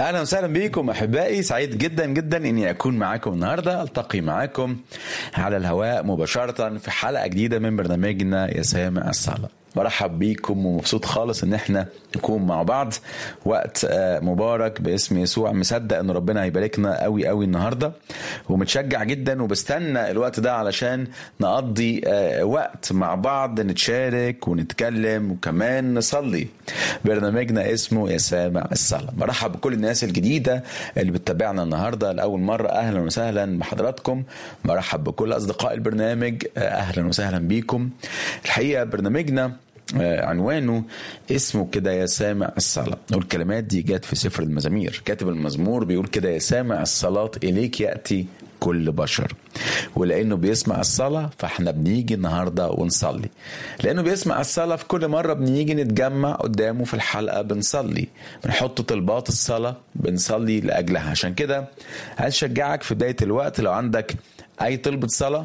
اهلا وسهلا بكم احبائي سعيد جدا جدا اني اكون معاكم النهارده التقي معاكم على الهواء مباشره في حلقه جديده من برنامجنا يا سامع الصلاه برحب بيكم ومبسوط خالص ان احنا نكون مع بعض وقت مبارك باسم يسوع مصدق ان ربنا هيباركنا قوي قوي النهارده ومتشجع جدا وبستنى الوقت ده علشان نقضي وقت مع بعض نتشارك ونتكلم وكمان نصلي برنامجنا اسمه يا سامع الصلاه برحب بكل الناس الجديده اللي بتتابعنا النهارده لاول مره اهلا وسهلا بحضراتكم برحب بكل اصدقاء البرنامج اهلا وسهلا بيكم الحقيقه برنامجنا عنوانه اسمه كده يا سامع الصلاة والكلمات دي جت في سفر المزامير كاتب المزمور بيقول كده يا سامع الصلاة إليك يأتي كل بشر ولانه بيسمع الصلاه فاحنا بنيجي النهارده ونصلي لانه بيسمع الصلاه في كل مره بنيجي نتجمع قدامه في الحلقه بنصلي بنحط طلبات الصلاه بنصلي لاجلها عشان كده عايز اشجعك في بدايه الوقت لو عندك اي طلبه صلاه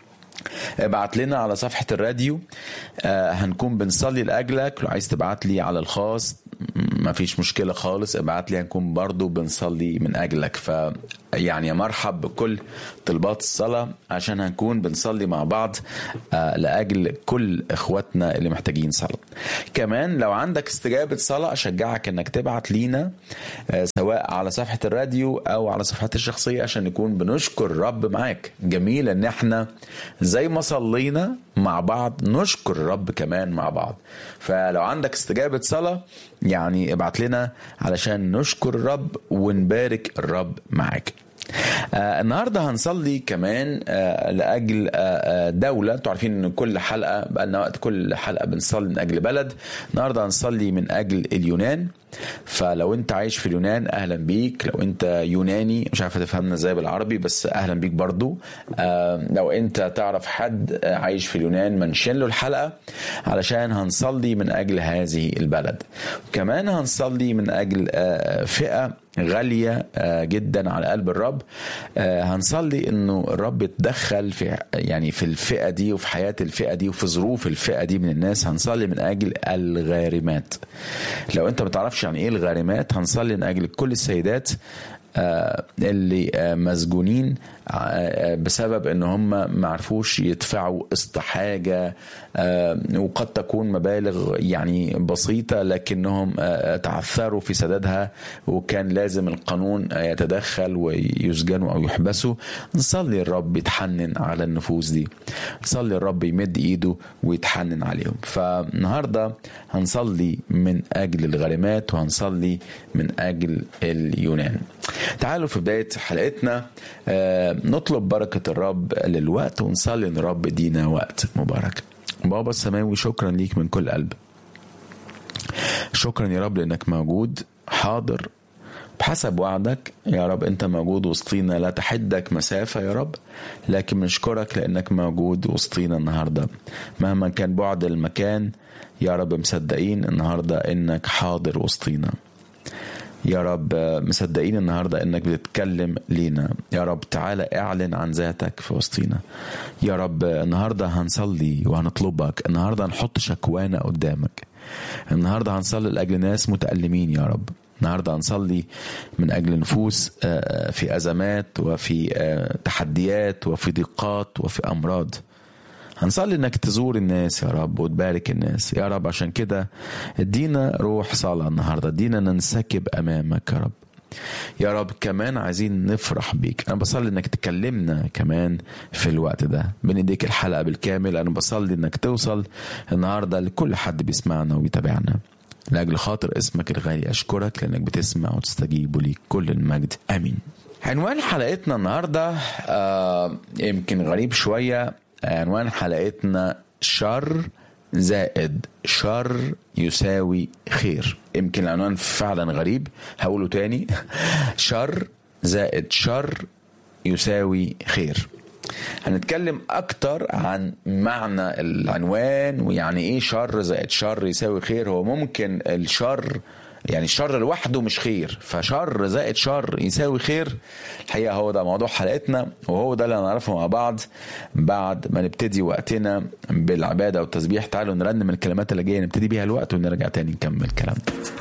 ابعت لنا على صفحة الراديو آه هنكون بنصلي لأجلك لو عايز تبعت لي على الخاص ما فيش مشكلة خالص ابعت لي هنكون برضو بنصلي من أجلك ف يعني مرحب بكل طلبات الصلاة عشان هنكون بنصلي مع بعض آه لأجل كل إخواتنا اللي محتاجين صلاة كمان لو عندك استجابة صلاة أشجعك أنك تبعت لينا آه سواء على صفحة الراديو أو على صفحتي الشخصية عشان نكون بنشكر الرب معاك جميل أن احنا زي ما صلينا مع بعض نشكر الرب كمان مع بعض فلو عندك استجابة صلاة يعني ابعت لنا علشان نشكر الرب ونبارك الرب معاك آه النهارده هنصلي كمان آه لاجل آه دوله انتوا عارفين ان كل حلقه بقى لنا وقت كل حلقه بنصلي من اجل بلد النهارده هنصلي من اجل اليونان فلو انت عايش في اليونان اهلا بيك لو انت يوناني مش عارف تفهمنا ازاي بالعربي بس اهلا بيك برضو آه لو انت تعرف حد عايش في اليونان منشن له الحلقه علشان هنصلي من اجل هذه البلد كمان هنصلي من اجل آه فئه غالية جدا على قلب الرب هنصلي انه الرب يتدخل في يعني في الفئة دي وفي حياة الفئة دي وفي ظروف الفئة دي من الناس هنصلي من اجل الغارمات لو انت ما تعرفش يعني ايه الغارمات هنصلي من اجل كل السيدات اللي مسجونين بسبب ان هم ما عرفوش يدفعوا قسط حاجه وقد تكون مبالغ يعني بسيطه لكنهم تعثروا في سدادها وكان لازم القانون يتدخل ويسجنوا او يحبسوا نصلي الرب يتحنن على النفوس دي نصلي الرب يمد ايده ويتحنن عليهم فالنهارده هنصلي من اجل الغريمات وهنصلي من اجل اليونان تعالوا في بدايه حلقتنا نطلب بركة الرب للوقت ونصلي ان الرب يدينا وقت مبارك بابا السماوي شكرا ليك من كل قلب شكرا يا رب لانك موجود حاضر بحسب وعدك يا رب انت موجود وسطينا لا تحدك مسافة يا رب لكن بنشكرك لانك موجود وسطينا النهاردة مهما كان بعد المكان يا رب مصدقين النهاردة انك حاضر وسطينا يا رب مصدقين النهاردة انك بتتكلم لينا يا رب تعالى اعلن عن ذاتك في وسطينا يا رب النهاردة هنصلي وهنطلبك النهاردة هنحط شكوانا قدامك النهاردة هنصلي لأجل ناس متألمين يا رب النهارده هنصلي من اجل نفوس في ازمات وفي تحديات وفي ضيقات وفي امراض هنصلي انك تزور الناس يا رب وتبارك الناس يا رب عشان كده ادينا روح صلاة النهاردة ادينا ننسكب امامك يا رب يا رب كمان عايزين نفرح بيك انا بصلي انك تكلمنا كمان في الوقت ده بنديك الحلقة بالكامل انا بصلي انك توصل النهاردة لكل حد بيسمعنا ويتابعنا لأجل خاطر اسمك الغالي أشكرك لأنك بتسمع وتستجيب وليك كل المجد آمين عنوان حلقتنا النهاردة آه يمكن غريب شوية عنوان حلقتنا شر زائد شر يساوي خير يمكن العنوان فعلا غريب هقوله تاني شر زائد شر يساوي خير هنتكلم اكتر عن معنى العنوان ويعني ايه شر زائد شر يساوي خير هو ممكن الشر يعني الشر لوحده مش خير فشر زائد شر يساوي خير الحقيقه هو ده موضوع حلقتنا وهو ده اللي هنعرفه مع بعض بعد ما نبتدي وقتنا بالعباده والتسبيح تعالوا نرنم الكلمات اللي جايه نبتدي بيها الوقت ونرجع تاني نكمل كلامنا